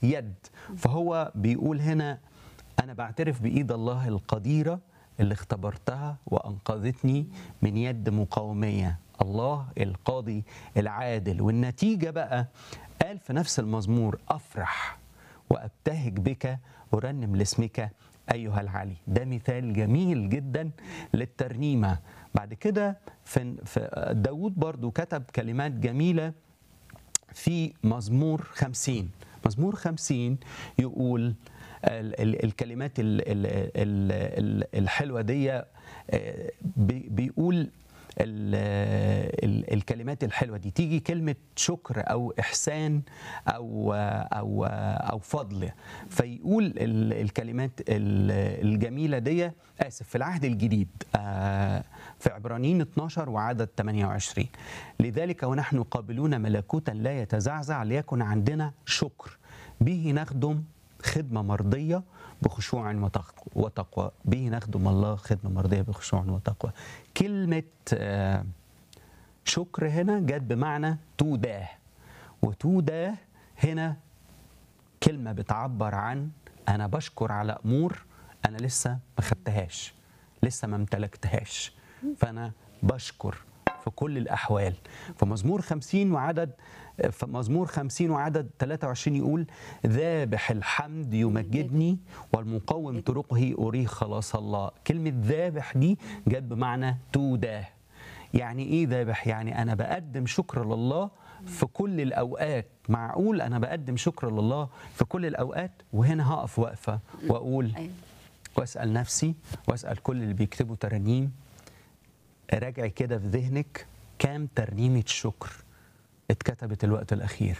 يد فهو بيقول هنا انا بعترف بايد الله القديره اللي اختبرتها وانقذتني من يد مقاوميه الله القاضي العادل والنتيجه بقى قال في نفس المزمور افرح وابتهج بك ارنم لاسمك ايها العلي ده مثال جميل جدا للترنيمه بعد كده في في داود برضو كتب كلمات جميله في مزمور خمسين مزمور خمسين يقول ال- ال- الكلمات ال- ال- ال- الحلوة دي آه، بي- بيقول ال- ال- الكلمات الحلوة دي تيجي كلمة شكر أو إحسان أو أو أو فضل فيقول ال- الكلمات ال- الجميلة دي آسف في العهد الجديد آه، في عبرانيين 12 وعدد 28 لذلك ونحن قابلون ملكوتا لا يتزعزع ليكن عندنا شكر به نخدم خدمة مرضية بخشوع وتق- وتقوى به نخدم الله خدمة مرضية بخشوع وتقوى كلمة آه، شكر هنا جت بمعنى توداه وتوداه هنا كلمة بتعبر عن أنا بشكر على أمور أنا لسه ما خدتهاش لسه ما امتلكتهاش فأنا بشكر في كل الأحوال فمزمور خمسين وعدد في مزمور خمسين وعدد 23 يقول ذابح الحمد يمجدني والمقوم طرقه أريه خلاص الله كلمة ذابح دي جت بمعنى توداه يعني ايه ذابح يعني انا بقدم شكر لله في كل الاوقات معقول انا بقدم شكر لله في كل الاوقات وهنا هقف وقفه واقول أيوة. واسال نفسي واسال كل اللي بيكتبوا ترانيم راجعي كده في ذهنك كام ترنيمه شكر اتكتبت الوقت الاخير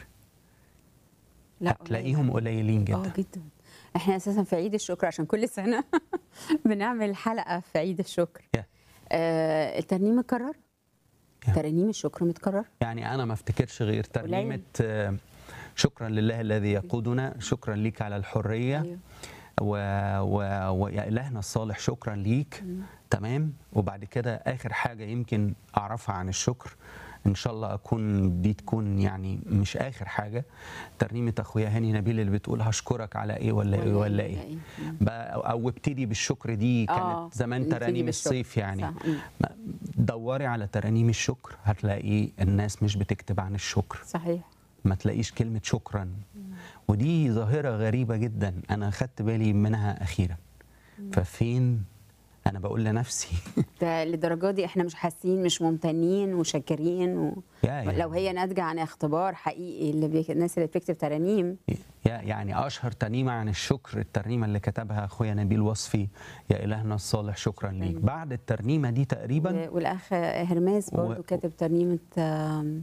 لا هتلاقيهم قليلين اه جدا جدا احنا اساسا في عيد الشكر عشان كل سنه بنعمل حلقه في عيد الشكر Yeah. آه الترنيم متكرر Yeah. ترانيم الشكر متكرر يعني انا ما افتكرش غير ترنيمه آه، شكرا لله الذي يقودنا شكرا ليك على الحريه أيوة. و... و... ويا إلهنا الصالح شكرا ليك تمام وبعد كده آخر حاجة يمكن أعرفها عن الشكر إن شاء الله أكون دي تكون يعني مش آخر حاجة ترنيمة أخويا هاني نبيل اللي بتقول هشكرك على إيه ولا إيه ولا إيه بقى أو- أو ابتدي بالشكر دي كانت آه، زمان نبتدي ترانيم بالشكر. الصيف يعني صح. مم. ما- دوري على ترانيم الشكر هتلاقي الناس مش بتكتب عن الشكر صحيح ما تلاقيش كلمة شكرا ودي ظاهرة غريبة جدا أنا خدت بالي منها أخيرا ففين أنا بقول لنفسي ده للدرجه دي احنا مش حاسين مش ممتنين وشاكرين و... يا يعني لو هي ناتجه عن اختبار حقيقي اللي بي... الناس اللي بتكتب ترانيم يا يعني أشهر ترنيمة عن الشكر الترنيمة اللي كتبها أخويا نبيل وصفي يا إلهنا الصالح شكرا ليك بعد الترنيمة دي تقريبا و- والاخ هرماس برضو و- كاتب ترنيمه آم...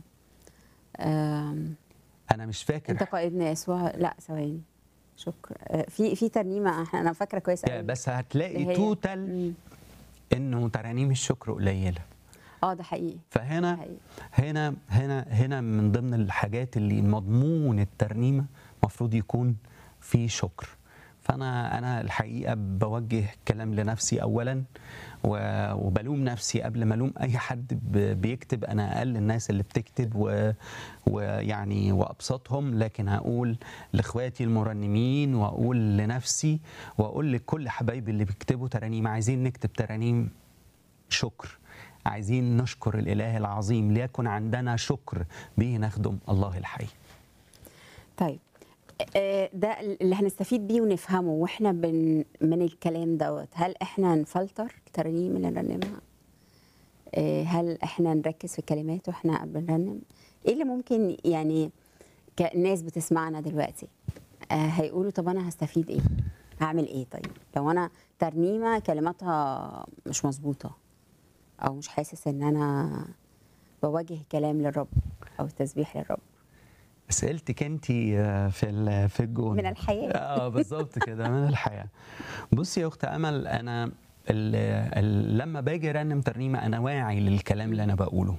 آم... أنا مش فاكر انت قائدنا يسوع لا ثواني شكرا آه، في في ترنيمه إحنا- انا فاكره كويس يا قوي بس اللي هتلاقي هي- توتال مم. إنه ترانيم الشكر قليلة اه ده حقيقي فهنا حقيقي. هنا هنا هنا من ضمن الحاجات اللي مضمون الترنيمه المفروض يكون في شكر فانا انا الحقيقه بوجه كلام لنفسي اولا و- وبلوم نفسي قبل ما الوم اي حد ب- بيكتب انا اقل الناس اللي بتكتب و- ويعني وابسطهم لكن هقول لاخواتي المرنمين واقول لنفسي واقول لكل حبايبي اللي بيكتبوا ترانيم عايزين نكتب ترانيم شكر عايزين نشكر الإله العظيم ليكن عندنا شكر به نخدم الله الحي طيب آه، ده اللي هنستفيد بيه ونفهمه واحنا بن من الكلام دوت هل احنا نفلتر الترانيم اللي نرنمها آه، هل احنا نركز في الكلمات واحنا بنرنم ايه اللي ممكن يعني كناس بتسمعنا دلوقتي آه، هيقولوا طب انا هستفيد ايه هعمل ايه طيب لو انا ترنيمه كلماتها مش مظبوطه او مش حاسس ان انا بوجه كلام للرب او التسبيح للرب اسئلتك انت في ال- في الجون من الحياة. اه بالظبط كده من الحياه بصي يا اخت امل انا ال ال لما باجي ارنم ترنيمه انا واعي للكلام اللي انا بقوله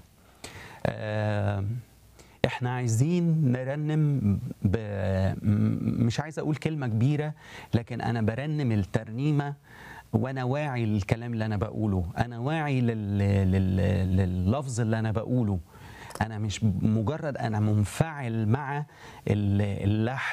آه احنا عايزين نرنم ب... م- مش عايز اقول كلمه كبيره لكن انا برنم الترنيمه وانا واعي للكلام اللي انا بقوله انا واعي لل... لل... لللفظ اللي انا بقوله انا مش مجرد انا منفعل مع ال- اللحن